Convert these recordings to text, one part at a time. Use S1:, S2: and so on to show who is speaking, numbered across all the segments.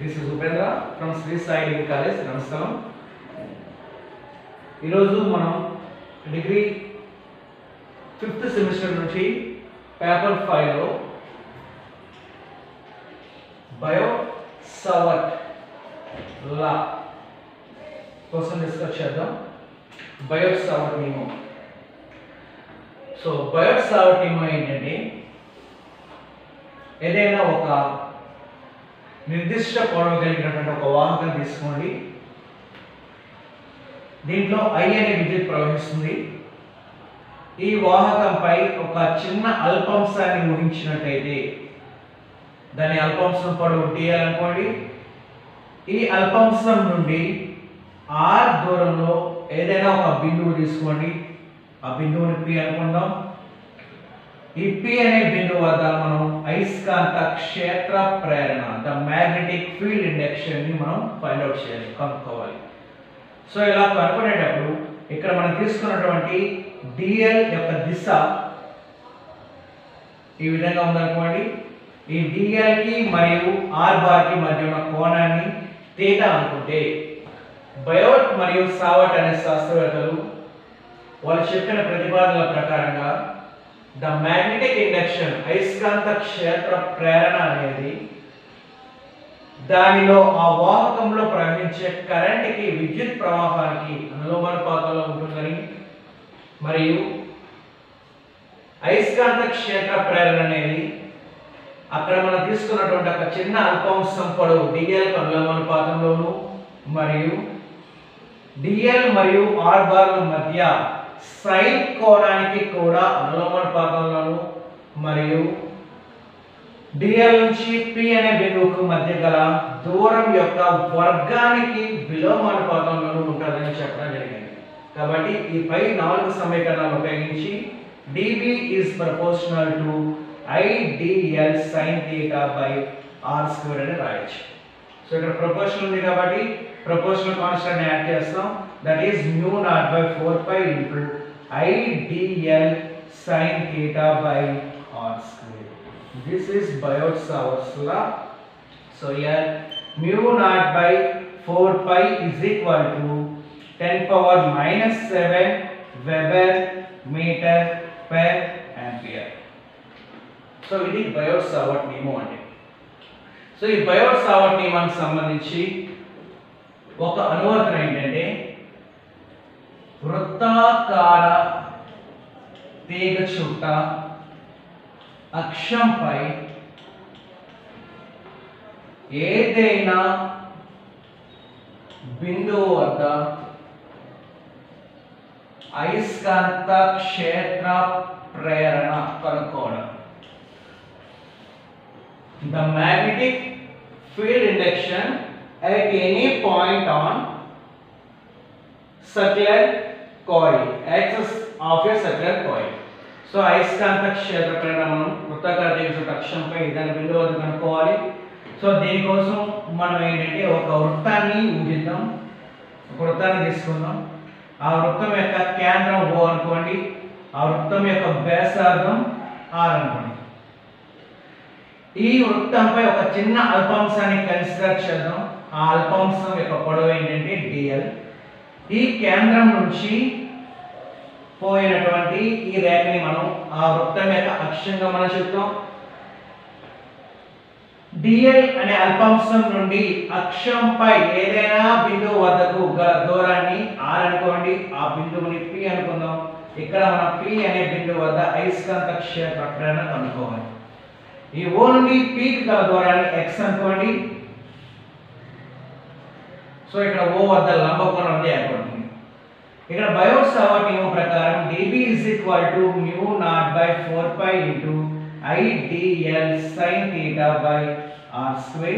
S1: This is Upendra from Shri Sai degree college నమస్కారం ఈరోజు మనం డిగ్రీ ఫిఫ్త్ సెమిస్టర్ నుంచి పేపర్ ఫైవ్లో బయో సవట్ లా కోసం డిస్కస్ చేద్దాం బయో సవట్ నియమం సో బయో సవట్ నియమం ఏంటంటే ఏదైనా ఒక నిర్దిష్ట పొడవు కలిగినటువంటి ఒక వాహకం తీసుకోండి దీంట్లో ఐ అనే విద్యుత్ ప్రవహిస్తుంది ఈ వాహకంపై ఒక చిన్న అల్పాంశాన్ని ఊహించినట్టయితే దాని అల్పాంశం పొడవు టీ అనుకోండి ఈ అల్పాంశం నుండి ఆర్ దూరంలో ఏదైనా ఒక బిందువు తీసుకోండి ఆ బిందువుని పి అనుకుందాం ఈ పి అనే బిందువు వద్ద మనం అయస్కాంత క్షేత్ర ప్రేరణ ద మ్యాగ్నెటిక్ ఫీల్డ్ ఇండక్షన్ ని మనం ఫైండ్ అవుట్ చేయాలి కనుక్కోవాలి సో ఇలా కనుక్కునేటప్పుడు ఇక్కడ మనం తీసుకున్నటువంటి డిఎల్ యొక్క దిశ ఈ విధంగా ఉందనుకోండి ఈ డిఎల్ కి మరియు ఆర్ బార్ కి మధ్య ఉన్న కోణాన్ని తీటా అనుకుంటే బయోట్ మరియు సావట్ అనే శాస్త్రవేత్తలు వాళ్ళు చెప్పిన ప్రతిపాదనల ప్రకారంగా ద మ్యాగ్నెటిక్ ఇండక్షన్ అయస్కాంత క్షేత్ర ప్రేరణ అనేది దానిలో ఆ వాహకంలో ప్రవహించే కరెంట్కి విద్యుత్ ప్రవాహానికి అనులోమానుపాతంలో ఉంటుందని మరియు అయస్కాంత క్షేత్ర ప్రేరణ అనేది అక్కడ మనం తీసుకున్నటువంటి ఒక చిన్న అల్పాంశం పొడవు డిఎల్ అనులోమానుపాతంలోను మరియు డిఎల్ మరియు ఆర్ బార్ల మధ్య సైన్ కోణానికి కూడా అనులోమానుపాతంలోను మరియు డిఎల్ నుంచి పి అనే బిందువుకు మధ్య గల దూరం యొక్క వర్గానికి విలోమానుపాతంలోనూ ఉంటుందని చెప్పడం జరిగింది కాబట్టి ఈ పై నాలుగు సమీకరణాలు ఉపయోగించి d B is proportional to I d L sine theta by r square అని రాయొచ్చు సో ఇక్కడ ప్రపోర్షనల్ ఉంది కాబట్టి ప్రపోర్షనల్ కాన్స్టెంట్ యాడ్ చేస్తాం that is mu naught by four pi into I d L sine theta by r square this is Biot Savart's law so here mu naught by four pi is equal to ten power minus seven weber meter per ampere so ఇది Biot సావర్ట్ నియమం అంటే so ఈ బయోట్ సావర్ట్ నియమానికి సంబంధించి ఒక అనువర్తనం ఏంటంటే వృత్తాకార తీగ చుట్ట అక్షంపై ఏదైనా బిందువు వద్ద అయస్కాంత క్షేత్ర ప్రేరణ కనుక్కోవడం the magnetic field induction at any point on circular coil axis of a circular coil so అయస్కాంత క్షేత్ర ప్రేరణ మనం వృత్తాకార తీగ అక్షంపై దాని బిందువు వద్ద కనుక్కోవాలి సో దీనికోసం మనం ఏంటంటే ఒక వృత్తాన్ని ఊహిద్దాం ఒక వృత్తాన్ని తీసుకుందాం ఆ వృత్తం యొక్క కేంద్రం ఓ అనుకోండి ఆ వృత్తం యొక్క వ్యాసార్థం ఆర్ అనుకోండి ఈ వృత్తంపై ఒక చిన్న అల్పాంశాన్ని కన్సిడర్ చేద్దాం ఆ అల్పాంశం యొక్క పొడవు ఏంటంటే డిఎల్ ఈ కేంద్రం నుంచి పోయినటువంటి ఈ రేఖని మనం ఆ వృత్తం యొక్క అక్షంగా మనం చెప్తాం డిఎల్ అనే అల్పాంశం నుండి అక్షంపై ఏదైనా బిందువు వద్దకు గల దూరాన్ని ఆర్ అనుకోండి ఆ బిందువుని పి అనుకుందాం ఇక్కడ మనం పి అనే బిందువు వద్ద అయస్కాంత క్షేత్ర ప్రేరణ కనుక్కోవాలి ఈ ఓ నుండి పీక్ గల దూరాన్ని ఎక్స్ అనుకోండి సో ఇక్కడ ఓ వద్ద లంబకోణం ఉంది అనుకోండి ఇక్కడ బయోట్ సావర్ట్ నియమం ప్రకారం dB is equal to mu naught by four pi into I d L sine theta by r square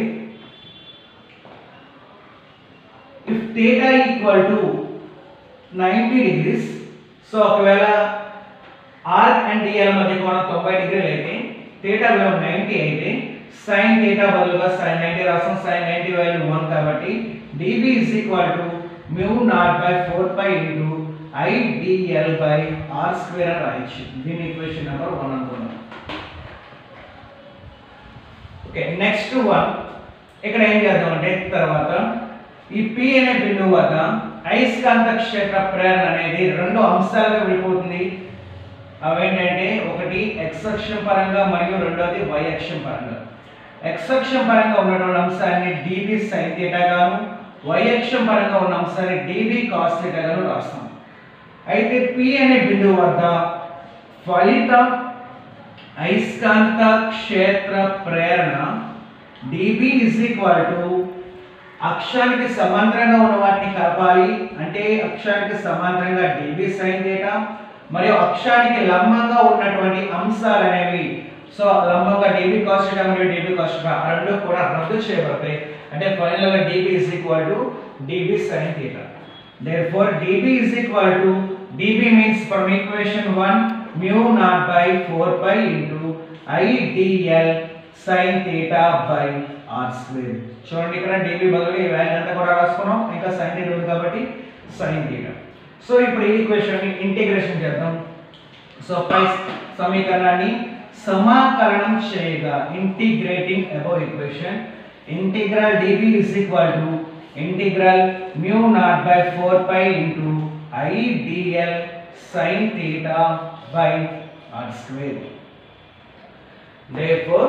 S1: if theta equal to ninety degrees so ఒకవేళ ఆర్ అండ్ డిఎల్ మధ్య కోణం తొంభై డిగ్రీలు అయితే థీటా విలువ నైంటీ అయితే సైన్ థీటా బదులుగా సైన్ నైంటీ రాస్తాం సైన్ నైంటీ వాల్యూ వన్ కాబట్టి d B is equal to mu naught by four pi into I d L by r square అని రాయొచ్చు దీని ఈక్వేషన్ నెంబర్ వన్ అనుకున్నాం ఓకే నెక్స్ట్ వన్ ఇక్కడ ఏం చేద్దామంటే తర్వాత ఈ పి అనే బిందువు వద్ద అయస్కాంత క్షేత్ర ప్రేరణ అనేది రెండు అంశాలుగా విడిపోతుంది అవేంటంటే ఒకటి ఎక్స్ అక్షం పరంగా మరియు రెండోది వై అక్షం పరంగా ఎక్స్ అక్షం పరంగా ఉన్నటువంటి అంశాన్ని డిబి సైన్ థీటా గాను వై అక్షం పరంగా ఉన్న అంశాన్ని డిబి కాస్ థీటా గాను రాస్తాం అయితే పి అనే బిందువు వద్ద ఫలిత అయస్కాంత క్షేత్ర ప్రేరణ డిబి ఇస్ ఈక్వల్ టు అక్షానికి సమాంతరంగా ఉన్న వాటిని కలపాలి అంటే అక్షానికి సమాంతరంగా డిబి సైన్ థీటా మరియు అక్షానికి లంబంగా ఉన్నటువంటి అంశాలు అనేవి సో లంబంగా డిబి కాస్ థీటా మరియు డిబి కాస్ థీటా ఆ రెండు కూడా రద్దు చేయబడతాయి అంటే ఫైనల్ గా d B is equal to d B sine theta therefore db is equal to db means from equation 1 mu naught by 4 pi into i dl sin theta by r square చూడండి ఇక్కడ db బదులుగా ఈ వాల్యూ అంతా కూడా రాసుకున్నాం ఇంకా sin theta ఉంది కాబట్టి sin theta సో ఇప్పుడు ఈ ఈక్వేషన్ ని ఇంటిగ్రేషన్ చేద్దాం సో పై సమీకరణాన్ని సమాకలనం చేయగా integrating above equation integral db is equal to integral mu naught by 4 pi into i dl sin theta by r square. Therefore,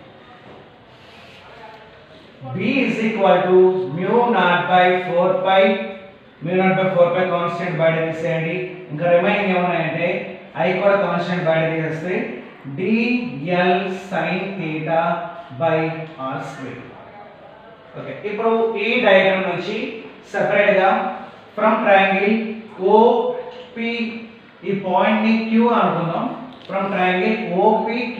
S1: b is equal to mu naught by 4 pi mu naught by 4 pi constant బయట తీసేయండి ఇంకా remaining ఏమున్నాయంటే i కూడా constant బయట తీసేస్తే dl sin theta by r square. Okay ఇప్పుడు ఈ diagram నుంచి సెపరేట్ గా ఫ్రమ్ ట్రయాంగిల్ OP ఈ పాయింట్ ని Q అనుకుందాం from triangle OPQ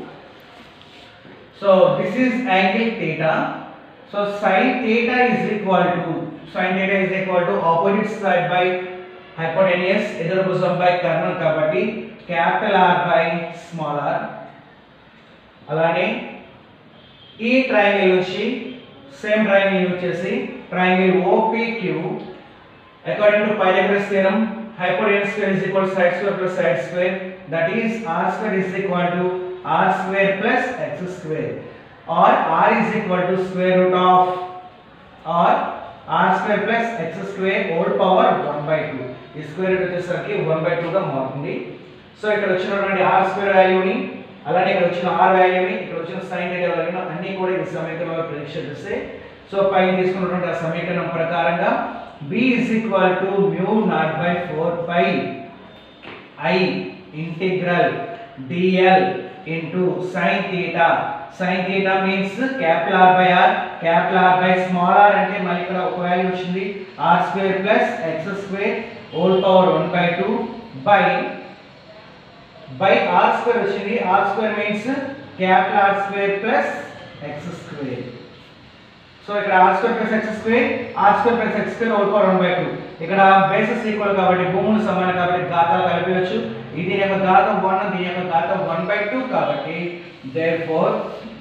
S1: so this is angle theta so sin theta is equal to sin theta is equal to opposite side by hypotenuse ఎదురు భుజం by కర్ణం కాబట్టి capital R by small r అలానే ఈ triangle నుంచి same triangle use చేసి triangle OPQ according to Pythagoras theorem hypotenuse square is equal to side square plus side square that is r square is equal to r square plus x square or r is equal to square root of or r square plus x square whole power 1 by 2 ఈ square root వచ్చేసరికి 1 by 2 గా మారుతుంది so ఇక్కడ వచ్చినటువంటి r square వాల్యూని అలానే ఇక్కడ వచ్చిన r వాల్యూని ఇక్కడ వచ్చిన sin θ వాల్యూని అన్ని కూడా ఈ సమీకరణంలో ప్రతిక్ష చేస్తే సో పైన తీసుకున్నటువంటి ఆ సమీకరణం ప్రకారంగా b is equal to mu naught by 4 pi i integral dl into sin theta sin theta means capital R by R capital R by small r అంటే మళ్ళీ ఇక్కడ ఒక వాల్యూ వచ్చింది r square plus x square whole power 1 by 2 by by r square వచ్చింది r square means capital R square plus x square so ఇక్కడ r square plus x square r square plus x square whole power 1 by 2 ఇక్కడ bases equal కాబట్టి భూములు సమానం కాబట్టి ఘాతాలు కలిపేయచ్చు ఇది యొక్క ఘాతం 1 దీని యొక్క ఘాతం 1 by 2 కాబట్టి therefore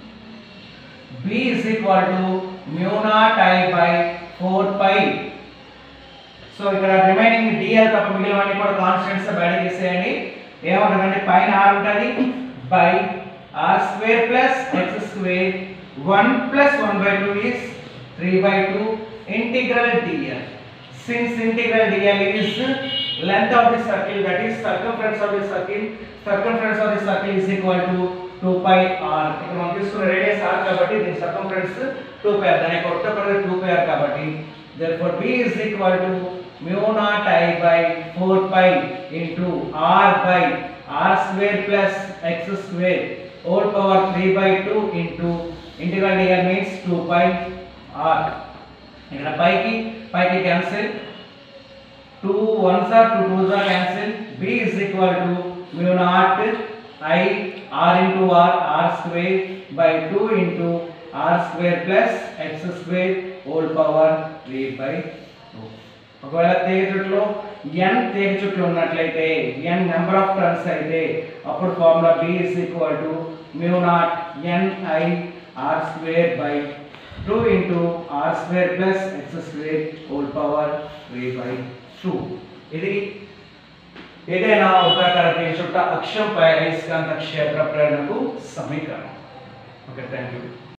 S1: b is equal to mu naught i by 4 pi so ఇక్కడ రిమైనింగ్ dl తప్ప మిగిలినవన్నీ కూడా కాన్స్టెంట్స్ బయట తీసేయండి ఏముంటుందంటే పైన r ఉంటుంది by r square plus x square 1 ప్లస్ 1 బై 2 is 3 by 2 integral dl since integral dl is length of the circle that is circumference of the circle circumference of the circle is equal to 2 pi r ఇక్కడ మనం తీసుకున్న radius r కాబట్టి దీని circumference 2 pi r దాని యొక్క వృత్త పరిధి 2 pi r కాబట్టి therefore b is equal to mu naught i by 4 pi into r by r square plus x square whole power 3 by 2 into integral dl means 2 pi r ఇక్కడ పైకి పైకి cancel 2 ones are 2 twos are cancel b is equal to mu naught i r into r r square by 2 into r square plus x square whole power 3 by 2 ఒకవేళ తీగ చుట్టులో n తీగ చుట్లు ఉన్నట్లయితే n number of turns అయితే అప్పుడు formula b is equal to mu naught n i r square by 2 into r square plus x square whole power 3 by 2 ఇది ఏదైనా వృత్తాకార తీగ చుట్ట అక్షంపై అయస్కాంత క్షేత్ర ప్రేరణకు సమీకరణం ఓకే థ్యాంక్ యూ